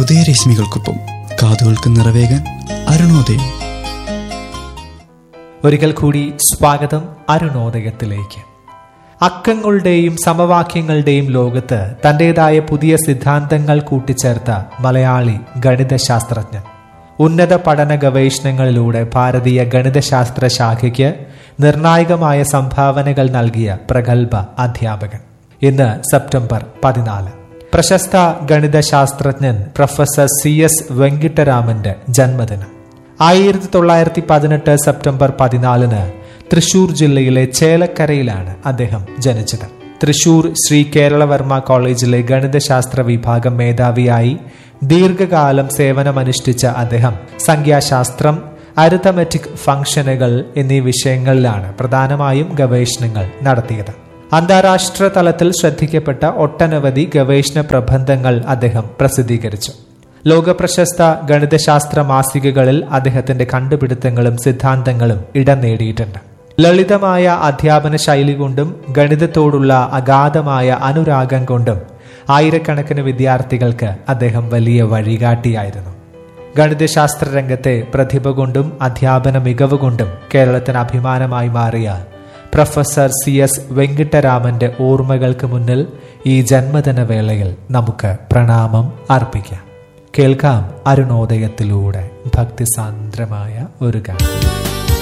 ഉദയരശ്മികൾക്കൊപ്പം കാതുകൾക്ക് നിറവേകാൻ അരുണോദയം ഒരിക്കൽ കൂടി സ്വാഗതം അരുണോദയത്തിലേക്ക് അക്കങ്ങളുടെയും സമവാക്യങ്ങളുടെയും ലോകത്ത് തന്റേതായ പുതിയ സിദ്ധാന്തങ്ങൾ കൂട്ടിച്ചേർത്ത മലയാളി ഗണിതശാസ്ത്രജ്ഞൻ ഉന്നത പഠന ഗവേഷണങ്ങളിലൂടെ ഭാരതീയ ഗണിതശാസ്ത്ര ശാഖയ്ക്ക് നിർണായകമായ സംഭാവനകൾ നൽകിയ പ്രഗത്ഭ അധ്യാപകൻ ഇന്ന് സെപ്റ്റംബർ പതിനാല് പ്രശസ്ത ഗണിതശാസ്ത്രജ്ഞൻ പ്രൊഫസർ സി എസ് വെങ്കിട്ടരാമന്റെ ജന്മദിനം ആയിരത്തി തൊള്ളായിരത്തി പതിനെട്ട് സെപ്റ്റംബർ പതിനാലിന് തൃശൂർ ജില്ലയിലെ ചേലക്കരയിലാണ് അദ്ദേഹം ജനിച്ചത് തൃശൂർ ശ്രീ കേരളവർമ്മ കോളേജിലെ ഗണിതശാസ്ത്ര വിഭാഗം മേധാവിയായി ദീർഘകാലം സേവനമനുഷ്ഠിച്ച അദ്ദേഹം സംഖ്യാശാസ്ത്രം അരിത്തമെറ്റിക് ഫംഗ്ഷനുകൾ എന്നീ വിഷയങ്ങളിലാണ് പ്രധാനമായും ഗവേഷണങ്ങൾ നടത്തിയത് അന്താരാഷ്ട്ര തലത്തിൽ ശ്രദ്ധിക്കപ്പെട്ട ഒട്ടനവധി ഗവേഷണ പ്രബന്ധങ്ങൾ അദ്ദേഹം പ്രസിദ്ധീകരിച്ചു ലോകപ്രശസ്ത ഗണിതശാസ്ത്ര മാസികകളിൽ അദ്ദേഹത്തിന്റെ കണ്ടുപിടുത്തങ്ങളും സിദ്ധാന്തങ്ങളും ഇടം നേടിയിട്ടുണ്ട് ലളിതമായ അധ്യാപന ശൈലി കൊണ്ടും ഗണിതത്തോടുള്ള അഗാധമായ അനുരാഗം കൊണ്ടും ആയിരക്കണക്കിന് വിദ്യാർത്ഥികൾക്ക് അദ്ദേഹം വലിയ വഴികാട്ടിയായിരുന്നു ഗണിതശാസ്ത്ര രംഗത്തെ പ്രതിഭ കൊണ്ടും അധ്യാപന മികവ് കൊണ്ടും കേരളത്തിന് അഭിമാനമായി മാറിയ പ്രൊഫസർ സി എസ് വെങ്കിട്ടരാമന്റെ ഓർമ്മകൾക്ക് മുന്നിൽ ഈ ജന്മദിന വേളയിൽ നമുക്ക് പ്രണാമം അർപ്പിക്കാം കേൾക്കാം അരുണോദയത്തിലൂടെ ഭക്തിസാന്ദ്രമായ ഒരു ഗാനം